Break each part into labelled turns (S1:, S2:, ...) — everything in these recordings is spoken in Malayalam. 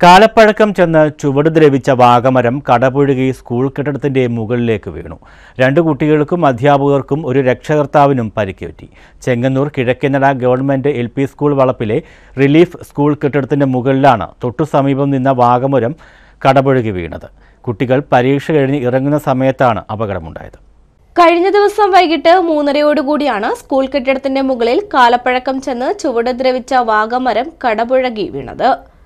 S1: കാലപ്പഴക്കം ചെന്ന് ചുവട് ദ്രവിച്ച വാഗമരം കടപുഴുകി സ്കൂൾ കെട്ടിടത്തിന്റെ മുകളിലേക്ക് വീണു രണ്ടു കുട്ടികൾക്കും അധ്യാപകർക്കും ഒരു രക്ഷകർത്താവിനും പരിക്കേറ്റി Chengannur Kizhakkenada government L P school വളപ്പിലെ റിലീഫ് സ്കൂൾ കെട്ടിടത്തിന്റെ മുകളിലാണ് തൊട്ടു സമീപം നിന്ന വാഗമരം കടപുഴുകി വീണത് കുട്ടികൾ പരീക്ഷ കഴിഞ്ഞ് ഇറങ്ങുന്ന സമയത്താണ് അപകടമുണ്ടായത്
S2: കഴിഞ്ഞ ദിവസം വൈകിട്ട് മൂന്നരയോടുകൂടിയാണ് സ്കൂൾ കെട്ടിടത്തിന്റെ മുകളിൽ കാലപ്പഴക്കം ചെന്ന് ചുവട് ദ്രവിച്ച വാഗമരം കടപുഴകി വീണത്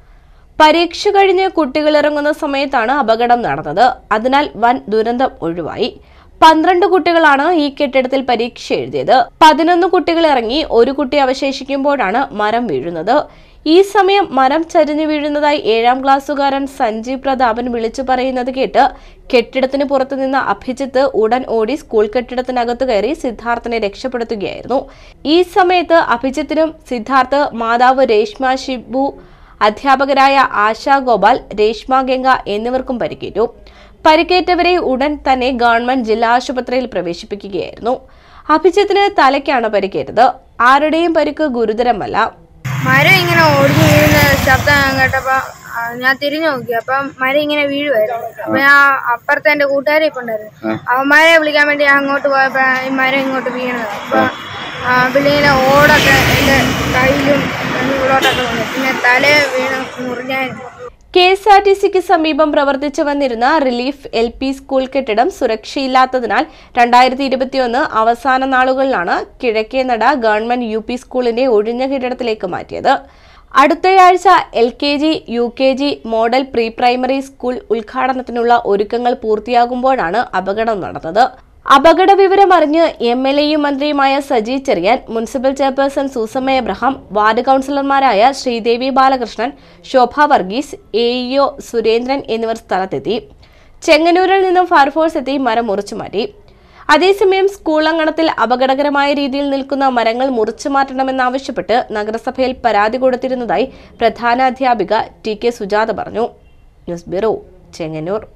S2: പരീക്ഷ കഴിഞ്ഞ് കുട്ടികൾ ഇറങ്ങുന്ന സമയത്താണ് അപകടം നടന്നത് അതിനാൽ വൻ ദുരന്തം ഒഴിവായി പന്ത്രണ്ട് കുട്ടികളാണ് ഈ കെട്ടിടത്തിൽ പരീക്ഷ എഴുതിയത് പതിനൊന്ന് കുട്ടികൾ ഇറങ്ങി ഒരു കുട്ടി അവശേഷിക്കുമ്പോഴാണ് മരം വീഴുന്നത് ഈ സമയം മരം ചരിഞ്ഞു വീഴുന്നതായി ഏഴാം ക്ലാസ്സുകാരൻ സഞ്ജീവ് പ്രതാപൻ വിളിച്ചു പറയുന്നത് കേട്ട് കെട്ടിടത്തിന് പുറത്തു നിന്ന അഭിജിത്ത് ഉടൻ ഓടി സ്കൂൾ കെട്ടിടത്തിനകത്ത് കയറി സിദ്ധാർത്ഥിനെ രക്ഷപ്പെടുത്തുകയായിരുന്നു ഈ സമയത്ത് അഭിജിത്തിനും സിദ്ധാർത്ഥ് മാതാവ് രേഷ്മ ഷിബു അധ്യാപകരായ ആശാ ഗോപാൽ രേഷ്മ ഗംഗ എന്നിവർക്കും പരിക്കേറ്റു പരിക്കേറ്റവരെ ഉടൻ തന്നെ ഗവൺമെന്റ് ജില്ലാ ആശുപത്രിയിൽ പ്രവേശിപ്പിക്കുകയായിരുന്നു അഭിജിത്തിന് തലയ്ക്കാണ് പരിക്കേറ്റത് ആരുടെയും പരിക്ക് ഗുരുതരമല്ല
S3: മരം ഇങ്ങനെ ഒടിഞ്ഞു വീഴുന്ന ശബ്ദം കേട്ടപ്പോ ആ, ഞാൻ തിരിഞ്ഞു നോക്കി അപ്പം മരം ഇങ്ങനെ വീഴുമായിരുന്നു അപ്പൊ ഞാൻ അപ്പുറത്തെ എന്റെ കൂട്ടുകാരെ ഇപ്പൊ ഉണ്ടായിരുന്നു അവന്മാരെ വിളിക്കാൻ വേണ്ടി ഞാൻ അങ്ങോട്ട് പോയപ്പോ ഈ മരം ഇങ്ങോട്ട് വീണത് അപ്പൊ ആ, പിന്നെ ഓടൊക്കെ എന്റെ കയ്യിലും ഉള്ളോട്ടൊക്കെ വന്നു പിന്നെ തല വീണ് മുറിഞ്ഞായിരുന്നു
S2: കെ എസ് ആർ ടി സിക്ക് സമീപം പ്രവർത്തിച്ചു വന്നിരുന്ന റിലീഫ് എൽ പി സ്കൂൾ കെട്ടിടം സുരക്ഷയില്ലാത്തതിനാൽ രണ്ടായിരത്തി ഇരുപത്തിയൊന്ന് അവസാന നാളുകളിലാണ് കിഴക്കേനട ഗവൺമെന്റ് യു പി സ്കൂളിന്റെ ഒഴിഞ്ഞ കെട്ടിടത്തിലേക്ക് മാറ്റിയത് അടുത്തയാഴ്ച L K G U K G model pre primary school ഉദ്ഘാടനത്തിനുള്ള ഒരുക്കങ്ങൾ പൂർത്തിയാകുമ്പോഴാണ് അപകടം നടന്നത് അപകട വിവരം അറിഞ്ഞ് എം എൽ എയും മന്ത്രിയുമായ Saji Cheriyan municipal chairperson Susamma Abraham ward കൗൺസിലർമാരായ ശ്രീദേവി ബാലകൃഷ്ണൻ ശോഭ വർഗീസ് എ ഇഒ സുരേന്ദ്രൻ എന്നിവർ സ്ഥലത്തെത്തി ചെങ്ങന്നൂരിൽ നിന്നും ഫയർഫോഴ്സ് എത്തി മരം മുറിച്ചു മാറ്റി അതേസമയം സ്കൂൾ അങ്കണത്തിൽ അപകടകരമായ രീതിയിൽ നിൽക്കുന്ന മരങ്ങൾ മുറിച്ചു മാറ്റണമെന്നാവശ്യപ്പെട്ട് നഗരസഭയിൽ പരാതി കൊടുത്തിരുന്നതായി പ്രധാന അധ്യാപിക ടി കെ സുജാത പറഞ്ഞു ന്യൂസ് ബ്യൂറോ ചെങ്ങന്നൂർ